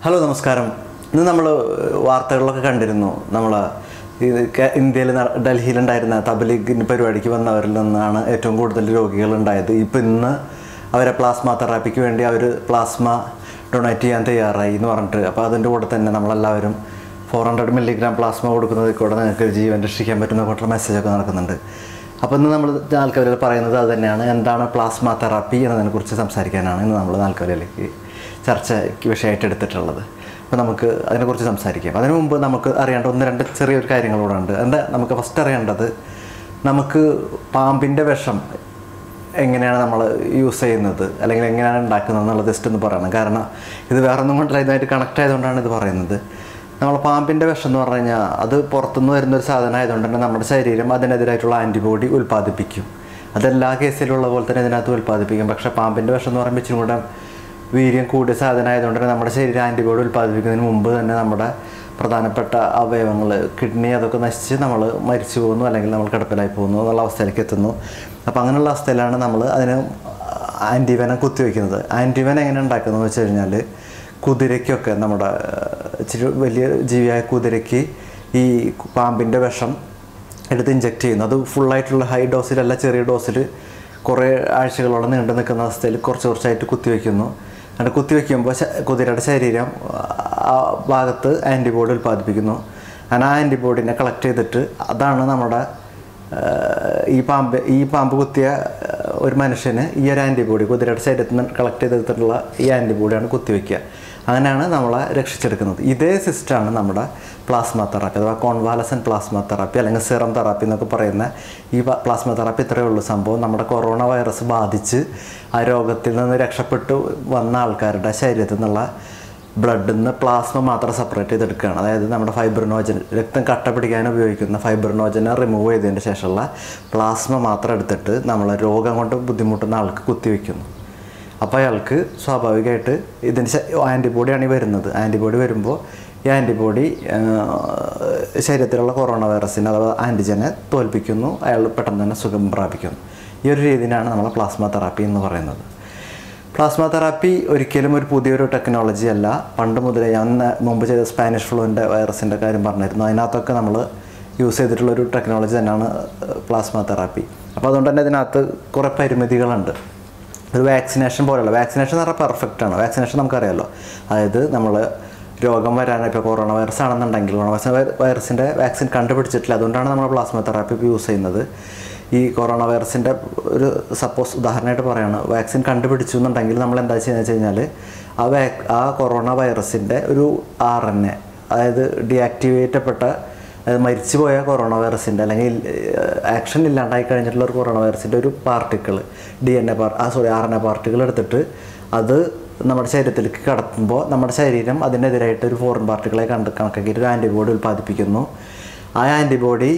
hello നമസ്കാരം ഇന്ന് നമ്മൾ വാർത്തകളിലൊക്കെ കണ്ടിരുന്നു നമ്മൾ ഇന്ത്യയിൽ ഡൽഹിയിലുണ്ടായിരുന്ന തബ്ലീഗ് പരിപാടിക്ക് വന്നവരിൽ നിന്നാണ് ഏറ്റവും കൂടുതൽ രോഗികൾ ഉണ്ടായത് ഇപ്പം ഇന്ന് അവരെ പ്ലാസ്മ തെറാപ്പിക്ക് വേണ്ടി അവർ പ്ലാസ്മ ഡൊണേറ്റ് ചെയ്യാൻ തയ്യാറായി എന്ന് പറഞ്ഞിട്ട് അപ്പോൾ അതിൻ്റെ കൂടെ തന്നെ നമ്മളെല്ലാവരും ഫോർ ഹൺഡ്രഡ് മില്ലിഗ്രാം പ്ലാസ്മ കൊടുക്കുന്നതിൽ കൂടെ നിങ്ങൾക്ക് ജീവൻ രക്ഷിക്കാൻ പറ്റുന്ന കൂട്ടുള്ള മെസ്സേജൊക്കെ നടക്കുന്നുണ്ട് അപ്പോൾ ഇന്ന് നമ്മൾ നാൽക്കവലിൽ പറയുന്നത് അത് തന്നെയാണ് എന്താണ് പ്ലാസ്മ തെറാപ്പി എന്നതിനെക്കുറിച്ച് സംസാരിക്കാനാണ് ഇന്ന് നമ്മൾ നാൽക്കവലിലേക്ക് ചർച്ചയ്ക്ക് വിഷയമായിട്ട് എടുത്തിട്ടുള്ളത് അപ്പോൾ നമുക്ക് അതിനെക്കുറിച്ച് സംസാരിക്കാം അതിനു മുമ്പ് നമുക്ക് അറിയേണ്ട ഒന്ന് രണ്ട് ചെറിയൊരു കാര്യങ്ങളൂടെ ഉണ്ട് എന്താ നമുക്ക് ഫസ്റ്റ് അറിയേണ്ടത് നമുക്ക് പാമ്പിൻ്റെ വിഷം എങ്ങനെയാണ് നമ്മൾ യൂസ് ചെയ്യുന്നത് അല്ലെങ്കിൽ എങ്ങനെയാണ് ഉണ്ടാക്കുന്നത് എന്നുള്ളത് ജസ്റ്റ് ഒന്ന് പറയണം കാരണം ഇത് വേറെ ഒന്നും കൊണ്ടല്ല ഇതുമായിട്ട് കണക്ട് ആയതുകൊണ്ടാണ് ഇത് പറയുന്നത് നമ്മൾ പാമ്പിൻ്റെ വിഷം എന്ന് പറഞ്ഞു കഴിഞ്ഞാൽ അത് പുറത്തുനിന്ന് വരുന്ന ഒരു സാധനം ആയതുകൊണ്ട് തന്നെ നമ്മുടെ ശരീരം അതിനെതിരായിട്ടുള്ള ആൻറ്റിബോഡി ഉൽപ്പാദിപ്പിക്കും അതെല്ലാ കേസിലുള്ള പോലെ തന്നെ ഇതിനകത്ത് ഉൽപ്പാദിപ്പിക്കും പക്ഷേ പാമ്പിൻ്റെ വിഷം എന്ന് പറയുമ്പോൾ ഇച്ചിരി കൂടെ വീര്യം കൂടിയ സാധനം ആയതുകൊണ്ട് തന്നെ നമ്മുടെ ശരീരം ആൻറ്റിബോഡി ഉൽപ്പാദിപ്പിക്കുന്നതിന് മുമ്പ് തന്നെ നമ്മുടെ പ്രധാനപ്പെട്ട അവയവങ്ങൾ കിഡ്നി അതൊക്കെ നശിച്ച് നമ്മൾ മരിച്ചു പോകുന്നു അല്ലെങ്കിൽ നമ്മൾ കിടപ്പിലായി പോകുന്നു എന്നുള്ള അവസ്ഥയിലേക്ക് എത്തുന്നു അപ്പോൾ അങ്ങനെയുള്ള അവസ്ഥയിലാണ് നമ്മൾ അതിന് ആൻറ്റിവനം കുത്തിവെക്കുന്നത് ആൻറ്റിവൻ എങ്ങനെ ഉണ്ടാക്കുന്നത് വെച്ച് കഴിഞ്ഞാൽ കുതിരയ്ക്കൊക്കെ നമ്മുടെ ഇച്ചിരി വലിയ ജീവിയായ കുതിരയ്ക്ക് ഈ പാമ്പിൻ്റെ വിഷം എടുത്ത് ഇഞ്ചെക്ട് ചെയ്യുന്നു അത് ഫുള്ളായിട്ടുള്ള ഹൈ ഡോസിലല്ല ചെറിയ ഡോസിൽ കുറേ ആഴ്ചകളോളം നീണ്ടു നിൽക്കുന്ന അവസ്ഥയിൽ കുറച്ച് കുറച്ചായിട്ട് കുത്തിവെക്കുന്നു എന്നിട്ട് കുത്തിവെക്കുമ്പോൾ കുതിരയുടെ ശരീരം ആ ഭാഗത്ത് ആൻറ്റിബോഡി ഉൽപ്പാദിപ്പിക്കുന്നു അങ്ങനെ ആ ആൻറ്റിബോഡിനെ കളക്ട് ചെയ്തിട്ട് അതാണ് നമ്മുടെ ഈ പാമ്പ് ഈ പാമ്പ് കുത്തിയ ഒരു മനുഷ്യന് ഈ ഒരു ആൻറ്റിബോഡി കുതിരയുടെ ശരീരത്തിൽ നിന്ന് കളക്ട് ചെയ്തെടുത്തിട്ടുള്ള ഈ ആൻറ്റിബോഡിയാണ് കുത്തിവെക്കുക അങ്ങനെയാണ് നമ്മളെ രക്ഷിച്ചെടുക്കുന്നത് ഇതേ സിസ്റ്റമാണ് നമ്മുടെ പ്ലാസ്മ തെറാപ്പി അഥവാ കോൺവാലസൻ പ്ലാസ്മ തെറാപ്പി അല്ലെങ്കിൽ സിറം തെറാപ്പി എന്നൊക്കെ പറയുന്ന ഈ പ്ലാസ്മ തെറാപ്പി ഇത്രയേ ഉള്ളൂ സംഭവം നമ്മുടെ കൊറോണ വൈറസ് ബാധിച്ച് ആ രോഗത്തിൽ നിന്ന് രക്ഷപ്പെട്ടു വന്ന ആൾക്കാരുടെ ശരീരത്തിൽ നിന്നുള്ള ബ്ലഡിൽ നിന്ന് പ്ലാസ്മ മാത്രം സെപ്പറേറ്റ് ചെയ്തെടുക്കുകയാണ് അതായത് നമ്മുടെ ഫൈബ്രിനോജൻ രക്തം കട്ട പിടിക്കാൻ ഉപയോഗിക്കുന്ന ഫൈബ്രിനോജനെ റിമൂവ് ചെയ്തതിന് ശേഷമുള്ള പ്ലാസ്മ മാത്രം എടുത്തിട്ട് നമ്മൾ രോഗം കൊണ്ട് ബുദ്ധിമുട്ടുന്ന ആൾക്ക് കുത്തിവെക്കുന്നു അപ്പോൾ അയാൾക്ക് സ്വാഭാവികമായിട്ട് ഇതിന് ആൻറ്റിബോഡിയാണ് ഈ വരുന്നത് ആൻറ്റിബോഡി വരുമ്പോൾ ഈ ആൻറ്റിബോഡി ശരീരത്തിലുള്ള കൊറോണ വൈറസിനെ അഥവാ ആൻറ്റിജനെ തോൽപ്പിക്കുന്നു അയാൾ പെട്ടെന്ന് തന്നെ സുഖം പ്രാപിക്കുന്നു ഈ ഒരു രീതിയിലാണ് നമ്മൾ പ്ലാസ്മ തെറാപ്പി എന്ന് പറയുന്നത് പ്ലാസ്മ തെറാപ്പി ഒരിക്കലും ഒരു പുതിയൊരു ടെക്നോളജി അല്ല പണ്ട് മുതലേ ഞാൻ മുമ്പ് ചെയ്ത സ്പാനിഷ് ഫ്ലൂവിൻ്റെ വൈറസിൻ്റെ കാര്യം പറഞ്ഞിരുന്നു അതിനകത്തൊക്കെ നമ്മൾ യൂസ് ചെയ്തിട്ടുള്ളൊരു ടെക്നോളജി തന്നെയാണ് പ്ലാസ്മ തെറാപ്പി അപ്പോൾ അതുകൊണ്ട് തന്നെ ഇതിനകത്ത് കുറേ പരിമിതികളുണ്ട് ഒരു വാക്സിനേഷൻ പോലെയല്ല വാക്സിനേഷൻ എന്ന് പറഞ്ഞാൽ പെർഫെക്റ്റ് ആണ് വാക്സിനേഷൻ നമുക്കറിയാമല്ലോ അതായത് നമ്മൾ രോഗം വരാൻ ഇപ്പോൾ കൊറോണ വൈറസ് ആണെന്നുണ്ടെങ്കിൽ കൊറോണ വൈറസിൻ്റെ വാക്സിൻ കണ്ടുപിടിച്ചിട്ടില്ല അതുകൊണ്ടാണ് നമ്മൾ പ്ലാസ്മ തെറാപ്പി യൂസ് ചെയ്യുന്നത് ഈ കൊറോണ വൈറസിൻ്റെ ഒരു സപ്പോസ് ഉദാഹരണമായിട്ട് പറയുകയാണ് വാക്സിൻ കണ്ടുപിടിച്ചു എന്നുണ്ടെങ്കിൽ നമ്മൾ എന്താ ചെയ്യുന്നത് വെച്ച് കഴിഞ്ഞാൽ ആ വാക് ആ കൊറോണ വൈറസിൻ്റെ ഒരു ആർ എൻ എ അതായത് ഡിയാക്ടിവേറ്റപ്പെട്ട അതായത് മരിച്ചുപോയ കൊറോണ വൈറസിൻ്റെ അല്ലെങ്കിൽ ആക്ഷൻ ഇല്ലാണ്ടായി കഴിഞ്ഞിട്ടുള്ള ഒരു കൊറോണ വൈറസിൻ്റെ ഒരു പാർട്ടിക്കിൾ ഡി എൻ എ പാർ ah sorry R N A particle എടുത്തിട്ട് അത് നമ്മുടെ ശരീരത്തിലേക്ക് കടത്തുമ്പോൾ നമ്മുടെ ശരീരം അതിനെതിരായിട്ട് ഒരു ഫോറിൻ പാർട്ടിക്കിളെ കണ്ട് കണക്കാക്കിയിട്ട് ഒരു ആൻറ്റിബോഡി ഉൽപ്പാദിപ്പിക്കുന്നു ആ ആൻറ്റിബോഡി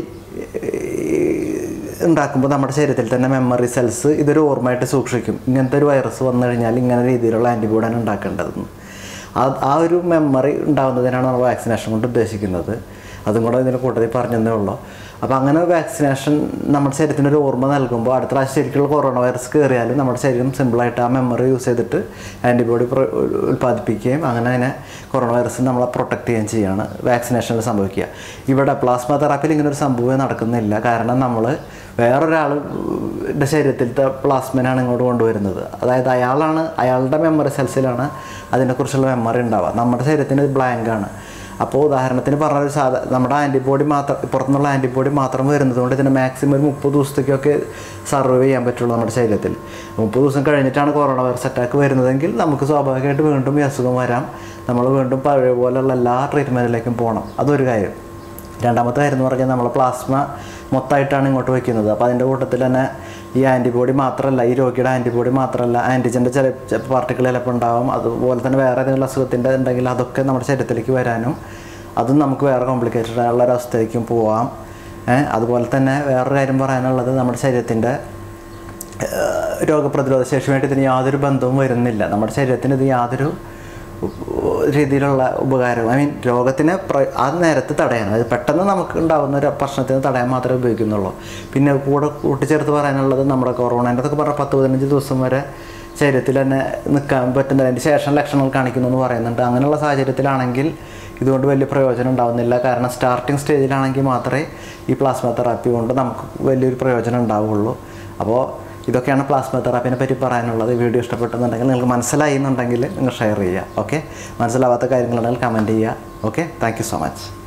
ഉണ്ടാക്കുമ്പോൾ നമ്മുടെ ശരീരത്തിൽ തന്നെ മെമ്മറി സെൽസ് ഇതൊരു ഓർമ്മയായിട്ട് സൂക്ഷിക്കും ഇങ്ങനത്തെ ഒരു വൈറസ് വന്നു കഴിഞ്ഞാൽ ഇങ്ങനെ രീതിയിലുള്ള ആൻറ്റിബോഡിയാണ് ഉണ്ടാക്കേണ്ടതെന്ന് ആ ആ ഒരു മെമ്മറി ഉണ്ടാകുന്നതിനാണ് നമ്മൾ വാക്സിനേഷൻ കൊണ്ട് ഉദ്ദേശിക്കുന്നത് അതും കൂടെ ഇതിൻ്റെ കൂട്ടത്തിൽ പറഞ്ഞതേ ഉള്ളൂ അപ്പോൾ അങ്ങനെ വാക്സിനേഷൻ നമ്മുടെ ശരീരത്തിന് ഒരു ഓർമ്മ നൽകുമ്പോൾ അടുത്ത പ്രാവശ്യം ശരിക്കുള്ള കൊറോണ വൈറസ് കയറിയാലും നമ്മുടെ ശരീരം സിമ്പിളായിട്ട് ആ മെമ്മറി യൂസ് ചെയ്തിട്ട് ആൻറ്റിബോഡി ഉൽപ്പാദിപ്പിക്കുകയും അങ്ങനെ അതിനെ കൊറോണ വൈറസ് നമ്മളെ പ്രൊട്ടക്ട് ചെയ്യുകയും ചെയ്യുകയാണ് വാക്സിനേഷനിൽ സംഭവിക്കുക ഇവിടെ പ്ലാസ്മ തെറാപ്പിയിൽ ഇങ്ങനെ ഒരു സംഭവം നടക്കുന്നില്ല കാരണം നമ്മൾ വേറൊരാളുടെ ശരീരത്തിലത്തെ പ്ലാസ്മനാണ് ഇങ്ങോട്ട് കൊണ്ടുവരുന്നത് അതായത് അയാളാണ് അയാളുടെ മെമ്മറി സെൽസിലാണ് അതിനെക്കുറിച്ചുള്ള മെമ്മറി ഉണ്ടാവുക നമ്മുടെ ശരീരത്തിന് ബ്ലാങ്ക് ആണ് അപ്പോൾ ഉദാഹരണത്തിന് പറഞ്ഞ ഒരു സാധാ നമ്മുടെ ആൻറ്റിബോഡി മാത്രം പുറത്തുനിന്നുള്ള ആൻറ്റിബോഡി മാത്രം വരുന്നതുകൊണ്ട് ഇതിന് മാക്സിമം ഒരു മുപ്പത് ദിവസത്തേക്കൊക്കെ സർവൈവ് ചെയ്യാൻ പറ്റുള്ളൂ നമ്മുടെ ശരീരത്തിൽ മുപ്പത് ദിവസം കഴിഞ്ഞിട്ടാണ് കൊറോണ വൈറസ് അറ്റാക്ക് വരുന്നതെങ്കിൽ നമുക്ക് സ്വാഭാവികമായിട്ട് വീണ്ടും ഈ അസുഖം വരാം നമ്മൾ വീണ്ടും പഴയ പോലെയുള്ള എല്ലാ ട്രീറ്റ്മെൻറ്റിലേക്കും പോകണം അതൊരു കാര്യം രണ്ടാമത്തെ കാര്യം എന്ന് പറഞ്ഞാൽ നമ്മൾ പ്ലാസ്മ മൊത്തമായിട്ടാണ് ഇങ്ങോട്ട് വയ്ക്കുന്നത് അപ്പോൾ അതിൻ്റെ കൂട്ടത്തിൽ തന്നെ ഈ ആൻറ്റിബോഡി മാത്രമല്ല ഈ രോഗിയുടെ ആൻറ്റിബോഡി മാത്രമല്ല ആൻറ്റിജൻ്റെ ചില പാർട്ടിക്കിൾ ചിലപ്പോൾ ഉണ്ടാവും അതുപോലെ തന്നെ വേറെ ഏതെങ്കിലും അസുഖത്തിൻ്റെ ഉണ്ടെങ്കിൽ അതൊക്കെ നമ്മുടെ ശരീരത്തിലേക്ക് വരാനും അതും നമുക്ക് വേറെ കോംപ്ലിക്കേറ്റഡ് ആയുള്ള ഒരു അവസ്ഥയിലേക്കും പോവാം അതുപോലെ തന്നെ വേറൊരു കാര്യം പറയാനുള്ളത് നമ്മുടെ ശരീരത്തിൻ്റെ രോഗപ്രതിരോധ ശേഷിയുമായിട്ട് ഇതിന് യാതൊരു ബന്ധവും വരുന്നില്ല നമ്മുടെ ശരീരത്തിന് ഇത് യാതൊരു രീതിയിലുള്ള ഉപകാരം ഐ മീൻ രോഗത്തിനെ ആ നേരത്ത് തടയാൻ അതായത് പെട്ടെന്ന് നമുക്ക് ഉണ്ടാകുന്ന ഒരു പ്രശ്നത്തിന് തടയാൻ മാത്രമേ ഉപയോഗിക്കുന്നുള്ളൂ പിന്നെ കൂടെ കൂട്ടിച്ചേർത്ത് പറയാനുള്ളത് നമ്മുടെ കൊറോണേൻ്റെ ഒക്കെ പറഞ്ഞാൽ പത്ത് പതിനഞ്ച് ദിവസം വരെ ശരീരത്തിൽ തന്നെ നിൽക്കാൻ പറ്റുന്ന അതിന് ശേഷം ലക്ഷണങ്ങൾ കാണിക്കുന്നു എന്ന് പറയുന്നുണ്ട് അങ്ങനെയുള്ള സാഹചര്യത്തിലാണെങ്കിൽ ഇതുകൊണ്ട് വലിയ പ്രയോജനം ഉണ്ടാവുന്നില്ല കാരണം സ്റ്റാർട്ടിങ് സ്റ്റേജിലാണെങ്കിൽ മാത്രമേ ഈ പ്ലാസ്മ തെറാപ്പി കൊണ്ട് നമുക്ക് വലിയൊരു പ്രയോജനം ഉണ്ടാവുള്ളൂ അപ്പോൾ ഇതൊക്കെയാണ് പ്ലാസ്മ തെറാപ്പിനെ പറ്റി പറയാനുള്ളത് വീഡിയോ ഇഷ്ടപ്പെട്ടെന്നുണ്ടെങ്കിൽ നിങ്ങൾക്ക് മനസ്സിലായി എന്നുണ്ടെങ്കിൽ നിങ്ങൾ ഷെയർ ചെയ്യുക ഓക്കെ മനസ്സിലാവാത്ത കാര്യങ്ങളുണ്ടെങ്കിൽ കമൻറ്റ് ചെയ്യുക okay thank you so much